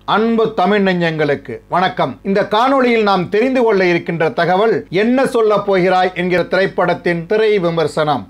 அன்பு தமிழ் நெஞ்சங்களுக்கு வணக்கம் இந்த காணொளியில் நாம் தெரிந்து கொள்ள இருக்கின்ற தகவல் என்ன சொல்ல போகிறாய் என்கிற திரைப்படத்தின் திரை விமர்சனம்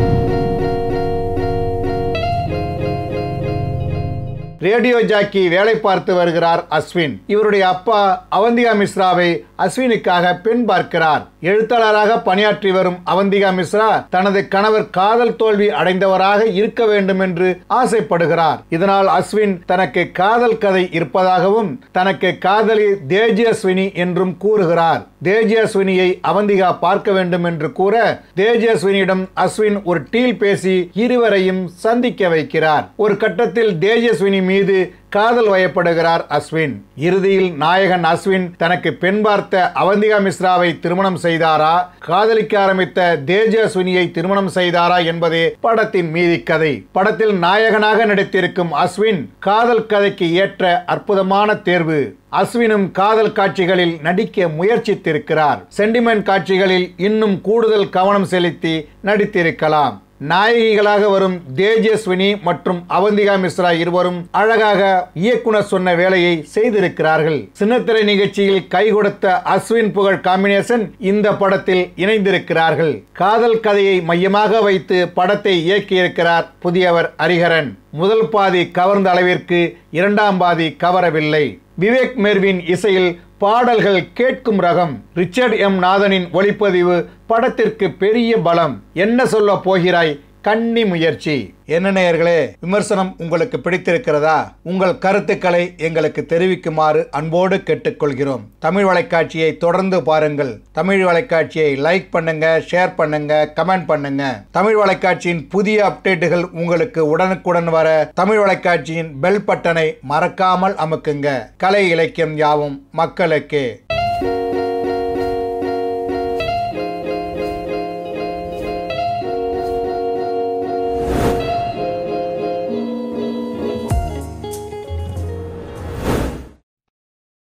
ரேடியோ ஜாக்கி வேலை பார்த்து வருகிறார் அஸ்வின் இவருடைய அப்பா அவந்திகா மிஸ்ராவை அஸ்வினுக்காக பெண் பார்க்கிறார் எழுத்தாளராக பணியாற்றி வரும் அவந்திகா மிஸ்ரா தனது கணவர் காதல் தோல்வி அடைந்தவராக இருக்க வேண்டும் என்று ஆசைப்படுகிறார் இதனால் அஸ்வின் தனக்கு காதல் கதை இருப்பதாகவும் தனக்கு காதலி தேஜஸ்வினி என்றும் கூறுகிறார் தேஜஸ்வினியை அவந்திகா பார்க்க வேண்டும் என்று கூற தேஜஸ்வினியிடம் அஸ்வின் ஒரு டீல் பேசி இருவரையும் சந்திக்க வைக்கிறார் ஒரு கட்டத்தில் தேஜஸ்வினி மீது காதல் வயப்படுகிறார் அஸ்வின் இறுதியில் நாயகன் அஸ்வின் தனக்கு பெண் பார்த்த அவந்திகா மிஸ்ராவை திருமணம் செய்தாரா காதலிக்க ஆரம்பித்த தேஜஸ்வினியை திருமணம் செய்தாரா என்பதே படத்தின் மீதி கதை படத்தில் நாயகனாக நடித்திருக்கும் அஸ்வின் காதல் கதைக்கு ஏற்ற அற்புதமான தேர்வு அஸ்வினும் காதல் காட்சிகளில் நடிக்க முயற்சித்திருக்கிறார் சென்டிமெண்ட் காட்சிகளில் இன்னும் கூடுதல் கவனம் செலுத்தி நடித்திருக்கலாம் நாயகிகளாக வரும் தேஜஸ்வினி மற்றும் அவந்திகா மிஸ்ரா இருவரும் அழகாக இயக்குனர் சொன்ன வேலையை செய்திருக்கிறார்கள் சின்னத்திரை நிகழ்ச்சியில் கை கொடுத்த அஸ்வின் புகழ் காம்பினேஷன் இந்த படத்தில் இணைந்திருக்கிறார்கள் காதல் கதையை மையமாக வைத்து படத்தை இயக்கியிருக்கிறார் புதியவர் ஹரிஹரன் முதல் பாதி கவர்ந்த அளவிற்கு இரண்டாம் பாதி கவரவில்லை விவேக் மெர்வின் இசையில் பாடல்கள் கேட்கும் ரகம் ரிச்சர்ட் எம் நாதனின் ஒளிப்பதிவு படத்திற்கு பெரிய பலம் என்ன சொல்ல போகிறாய் கன்னி முயற்சி என்ன நேயர்களே விமர்சனம் உங்களுக்கு பிடித்திருக்கிறதா உங்கள் கருத்துக்களை எங்களுக்கு தெரிவிக்குமாறு அன்போடு கேட்டுக்கொள்கிறோம் தமிழ் வலைக்காட்சியை தொடர்ந்து பாருங்கள் தமிழ் வலைக்காட்சியை லைக் பண்ணுங்க ஷேர் பண்ணுங்க கமெண்ட் பண்ணுங்க தமிழ் வலைக்காட்சியின் புதிய அப்டேட்டுகள் உங்களுக்கு உடனுக்குடன் வர தமிழ் வலைக்காட்சியின் பெல் பட்டனை மறக்காமல் அமுக்குங்க கலை இலக்கியம் யாவும் மக்களுக்கே